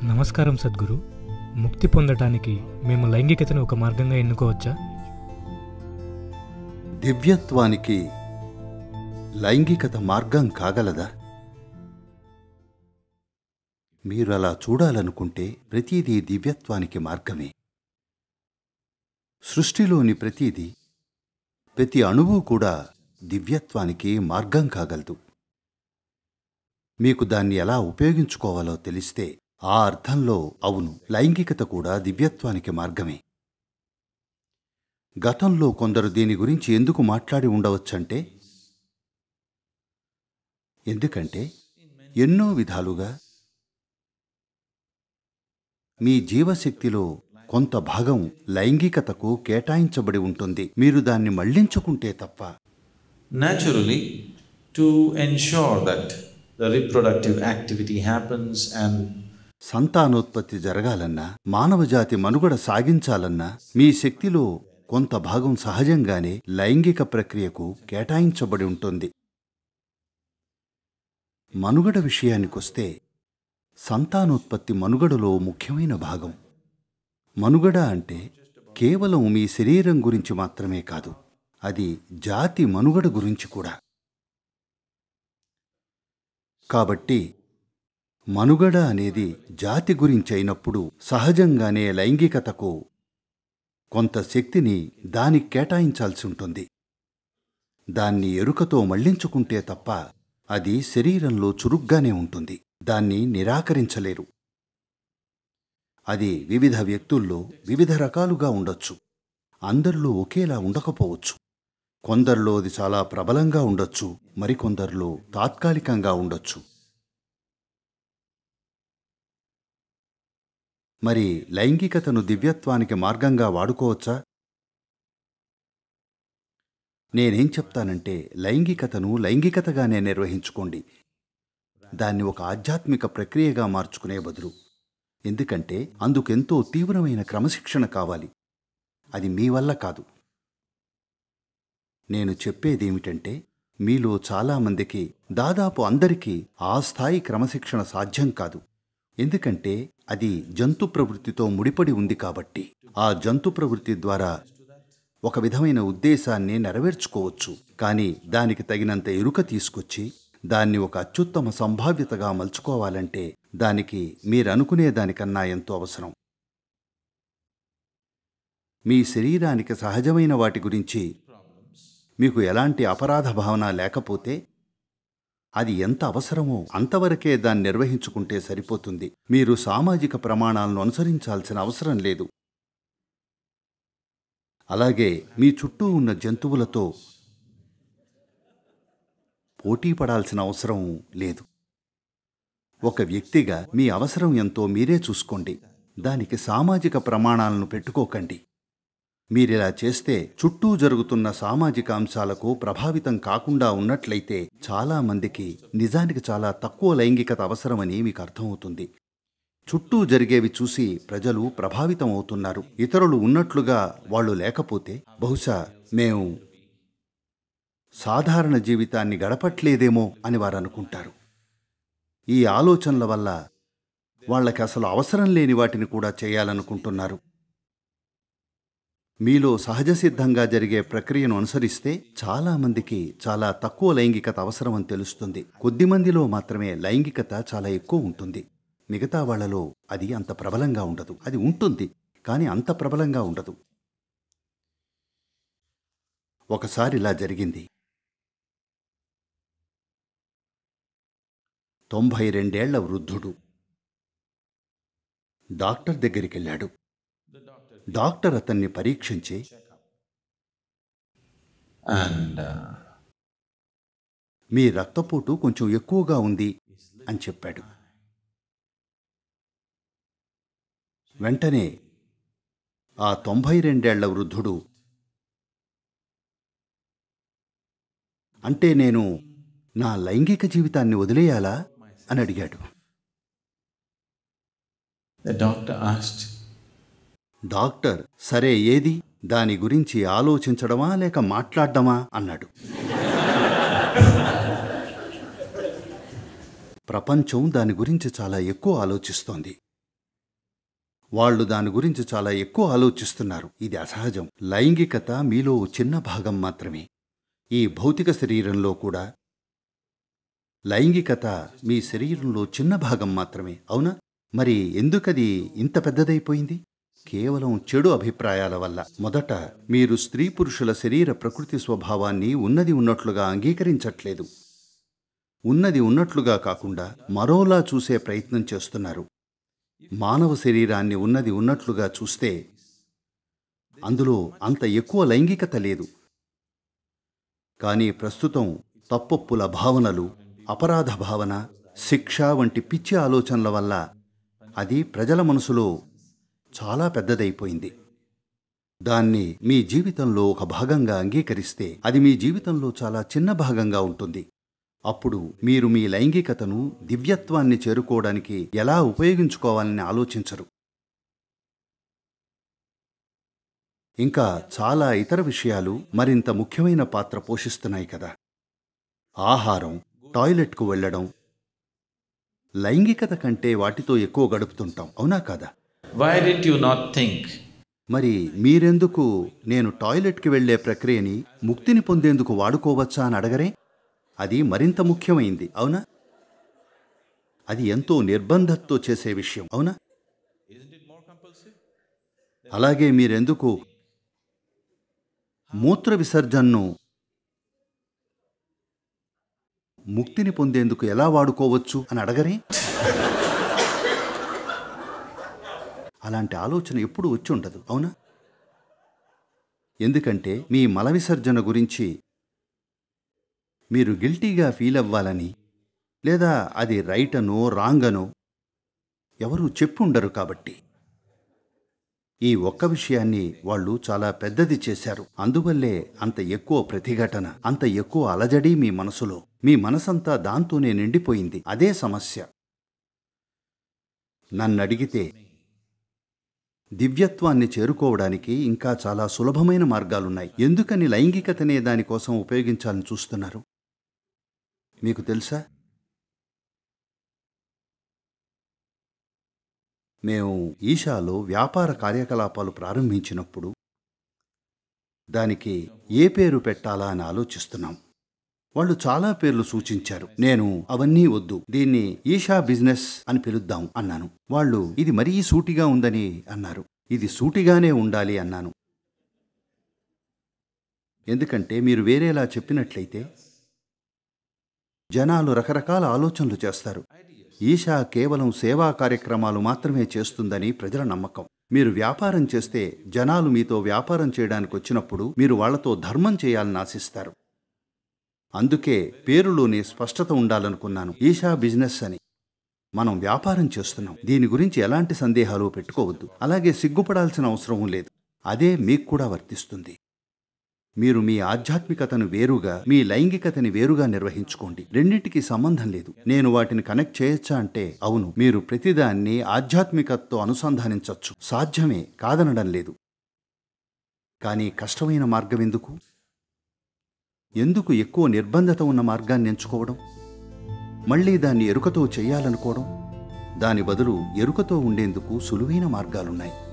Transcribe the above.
నమస్కారం సద్గురు ముక్తి పొందటానికి మేము లైంగికతను ఒక మార్గంగా ఎన్నుకోవచ్చా దివ్యత్వానికి లైంగికత మార్గం కాగలదా మీరు అలా చూడాలనుకుంటే ప్రతిదీ దివ్యత్వానికి మార్గమే సృష్టిలోని ప్రతిదీ ప్రతి అణువు కూడా దివ్యత్వానికి మార్గం కాగలదు మీకు దాన్ని ఎలా ఉపయోగించుకోవాలో తెలిస్తే ఆ అర్థంలో అవును లైంగికత కూడా దివ్యత్వానికి మార్గమే గతంలో కొందరు దీని గురించి ఎందుకు మాట్లాడి ఉండవచ్చంటే ఎందుకంటే ఎన్నో విధాలుగా మీ జీవశక్తిలో కొంత భాగం లైంగికతకు కేటాయించబడి ఉంటుంది మీరు దాన్ని మళ్లించుకుంటే తప్ప Naturally, to ensure that the reproductive activity happens and సంతానోత్పత్తి జరగాలన్నా మానవజాతి మనుగడ సాగించాలన్నా మీ శక్తిలో కొంత భాగం సహజంగానే లైంగిక ప్రక్రియకు కేటాయించబడి ఉంటుంది మనుగడ విషయానికొస్తే సంతానోత్పత్తి మనుగడలో ముఖ్యమైన భాగం మనుగడ అంటే కేవలం మీ శరీరం గురించి మాత్రమే కాదు అది జాతి మనుగడ గురించి కూడా కాబట్టి మనుగడ అనేది జాతి గురించి అయినప్పుడు సహజంగానే లైంగికతకు కొంత శక్తిని దానికి కేటాయించాల్సి ఉంటుంది దాన్ని ఎరుకతో మళ్లించుకుంటే తప్ప అది శరీరంలో చురుగ్గానే ఉంటుంది దాన్ని నిరాకరించలేరు అది వివిధ వ్యక్తుల్లో వివిధ రకాలుగా ఉండొచ్చు అందరిలో ఒకేలా ఉండకపోవచ్చు కొందరిలో అది చాలా ప్రబలంగా ఉండొచ్చు మరికొందరిలో తాత్కాలికంగా ఉండొచ్చు మరి లైంగికతను దివ్యత్వానికి మార్గంగా వాడుకోవచ్చా నేనేం చెప్తానంటే లైంగికతను లైంగికతగానే నిర్వహించుకోండి దాన్ని ఒక ఆధ్యాత్మిక ప్రక్రియగా మార్చుకునే బదులు ఎందుకంటే అందుకెంతో తీవ్రమైన క్రమశిక్షణ కావాలి అది మీ వల్ల కాదు నేను చెప్పేదేమిటంటే మీలో చాలామందికి దాదాపు అందరికీ ఆ స్థాయి క్రమశిక్షణ సాధ్యం కాదు ఎందుకంటే అది జంతు ప్రవృత్తితో ముడిపడి ఉంది కాబట్టి ఆ జంతు ప్రవృత్తి ద్వారా ఒక విధమైన ఉద్దేశాన్ని నెరవేర్చుకోవచ్చు కానీ దానికి తగినంత ఎరుక తీసుకొచ్చి దాన్ని ఒక అత్యుత్తమ సంభావ్యతగా మలుచుకోవాలంటే దానికి మీరనుకునే దానికన్నా ఎంతో అవసరం మీ శరీరానికి సహజమైన వాటి గురించి మీకు ఎలాంటి అపరాధ భావన లేకపోతే అది ఎంత అవసరమో అంతవరకే దాన్ని నిర్వహించుకుంటే సరిపోతుంది మీరు సామాజిక ప్రమాణాలను అనుసరించాల్సిన అవసరం లేదు అలాగే మీ చుట్టూ ఉన్న జంతువులతో పోటీ పడాల్సిన అవసరం లేదు ఒక వ్యక్తిగా మీ అవసరం ఎంతో మీరే చూసుకోండి దానికి సామాజిక ప్రమాణాలను పెట్టుకోకండి మీరిలా చేస్తే చుట్టూ జరుగుతున్న సామాజిక అంశాలకు ప్రభావితం కాకుండా ఉన్నట్లయితే చాలా మందికి నిజానికి చాలా తక్కువ లైంగికత అవసరమని మీకు అర్థమవుతుంది చుట్టూ జరిగేవి చూసి ప్రజలు ప్రభావితం అవుతున్నారు ఇతరులు ఉన్నట్లుగా వాళ్ళు లేకపోతే బహుశా మేము సాధారణ జీవితాన్ని గడపట్లేదేమో అని వారు అనుకుంటారు ఈ ఆలోచనల వల్ల వాళ్ళకి అసలు అవసరం లేని వాటిని కూడా చేయాలనుకుంటున్నారు మీలో సహజ సిద్ధంగా జరిగే ప్రక్రియను అనుసరిస్తే చాలా మందికి చాలా తక్కువ లైంగికత అవసరమని తెలుస్తుంది కొద్ది మందిలో మాత్రమే లైంగికత చాలా ఎక్కువ ఉంటుంది మిగతా వాళ్ళలో అది అంత ప్రబలంగా ఉండదు అది ఉంటుంది కానీ అంత ప్రబలంగా ఉండదు ఒకసారి ఇలా జరిగింది తొంభై రెండేళ్ల వృద్ధుడు డాక్టర్ దగ్గరికెళ్ళాడు డాక్టర్ అతన్ని పరీక్షించి and uh, మీ రక్తపోటు కొంచెం ఎక్కువగా ఉంది అని చెప్పాడు వెంటనే ఆ తొంభై రెండేళ్ల వృద్ధుడు అంటే నేను నా లైంగిక జీవితాన్ని వదిలేయాలా అని అడిగాడు the doctor asked, డాక్టర్ సరే ఏది దాని గురించి ఆలోచించడమా లేక మాట్లాడడమా అన్నాడు ప్రపంచం దాని గురించి చాలా ఎక్కువ ఆలోచిస్తోంది వాళ్ళు దాని గురించి చాలా ఎక్కువ ఆలోచిస్తున్నారు ఇది అసహజం లైంగికత మీలో ఓ చిన్న భాగం మాత్రమే ఈ భౌతిక శరీరంలో కూడా లైంగికత మీ శరీరంలో చిన్న భాగం మాత్రమే అవునా మరి ఎందుకది ఇంత పెద్దదైపోయింది కేవలం చెడు అభిప్రాయాల వల్ల మొదట మీరు స్త్రీ పురుషుల శరీర ప్రకృతి స్వభావాన్ని ఉన్నది ఉన్నట్లుగా అంగీకరించట్లేదు ఉన్నది ఉన్నట్లుగా కాకుండా మరోలా చూసే ప్రయత్నం చేస్తున్నారు మానవ శరీరాన్ని ఉన్నది ఉన్నట్లుగా చూస్తే అందులో అంత ఎక్కువ లైంగికత లేదు కానీ ప్రస్తుతం తప్పొప్పుల భావనలు అపరాధ భావన శిక్ష వంటి పిచ్చి ఆలోచనల వల్ల అది ప్రజల మనసులో చాలా పెద్దదైపోయింది దాన్ని మీ జీవితంలో ఒక భాగంగా అంగీకరిస్తే అది మీ జీవితంలో చాలా చిన్న భాగంగా ఉంటుంది అప్పుడు మీరు మీ లైంగికతను దివ్యత్వాన్ని చేరుకోవడానికి ఎలా ఉపయోగించుకోవాలని ఆలోచించరు ఇంకా చాలా ఇతర విషయాలు మరింత ముఖ్యమైన పాత్ర పోషిస్తున్నాయి కదా ఆహారం టాయిలెట్కు వెళ్ళడం లైంగికత కంటే వాటితో ఎక్కువ గడుపుతుంటాం అవునా కాదా Why did you not think మరి మీరెందుకు నేను టాయిలెట్కి వెళ్ళే ప్రక్రియని ముక్తిని పొందేందుకు వాడుకోవచ్చా అని అడగరే అది మరింత ముఖ్యమైంది అవునా అది ఎంతో నిర్బంధంతో చేసే విషయం అవునా అలాగే మీరెందుకు మూత్ర విసర్జనను ముక్తిని పొందేందుకు ఎలా వాడుకోవచ్చు అని అడగరే అలాంటి ఆలోచన ఎప్పుడు వచ్చి ఉండదు అవునా ఎందుకంటే మీ మల విసర్జన గురించి మీరు గిల్టీగా ఫీల్ అవ్వాలని లేదా అది రైట్ అనో రాంగ్ అనో ఎవరూ చెప్పుండరు కాబట్టి ఈ ఒక్క విషయాన్ని వాళ్ళు చాలా పెద్దది చేశారు అందువల్లే అంత ఎక్కువ ప్రతిఘటన అంత ఎక్కువ అలజడి మీ మనసులో మీ మనసంతా దాంతోనే నిండిపోయింది అదే సమస్య నన్నడిగితే దివ్యత్వాన్ని చేరుకోవడానికి ఇంకా చాలా సులభమైన మార్గాలున్నాయి ఎందుకని లైంగికతనే దానికోసం ఉపయోగించాలని చూస్తున్నారు మీకు తెలుసా మేము ఈషాలో వ్యాపార కార్యకలాపాలు ప్రారంభించినప్పుడు దానికి ఏ పేరు పెట్టాలా అని ఆలోచిస్తున్నాం వాళ్ళు చాలా పేర్లు సూచించారు నేను అవన్నీ వద్దు దీన్ని ఈషా బిజినెస్ అని పిలుద్దాం అన్నాను వాళ్ళు ఇది మరీ సూటిగా ఉందని అన్నారు ఇది సూటిగానే ఉండాలి అన్నాను ఎందుకంటే మీరు వేరేలా చెప్పినట్లయితే జనాలు రకరకాల ఆలోచనలు చేస్తారు ఈషా కేవలం సేవా కార్యక్రమాలు మాత్రమే చేస్తుందని ప్రజల నమ్మకం మీరు వ్యాపారం చేస్తే జనాలు మీతో వ్యాపారం చేయడానికి వచ్చినప్పుడు మీరు వాళ్లతో ధర్మం చేయాలని ఆశిస్తారు అందుకే పేరులోనే స్పష్టత ఉండాలనుకున్నాను ఈషా బిజినెస్ అని మనం వ్యాపారం చేస్తున్నాం దీని గురించి ఎలాంటి సందేహాలు పెట్టుకోవద్దు అలాగే సిగ్గుపడాల్సిన అవసరం లేదు అదే మీకు కూడా వర్తిస్తుంది మీరు మీ ఆధ్యాత్మికతను వేరుగా మీ లైంగికతని వేరుగా నిర్వహించుకోండి రెండింటికి సంబంధం లేదు నేను వాటిని కనెక్ట్ చేయొచ్చా అంటే అవును మీరు ప్రతిదాన్ని ఆధ్యాత్మికతతో అనుసంధానించవచ్చు సాధ్యమే కాదనడం లేదు కానీ కష్టమైన మార్గం ఎందుకు ఎందుకు ఎక్కువ నిర్బంధత ఉన్న మార్గాన్ని ఎంచుకోవడం మళ్ళీ దాన్ని ఎరుకతో చేయాలనుకోవడం దాని బదులు ఎరుకతో ఉండేందుకు సులువైన మార్గాలున్నాయి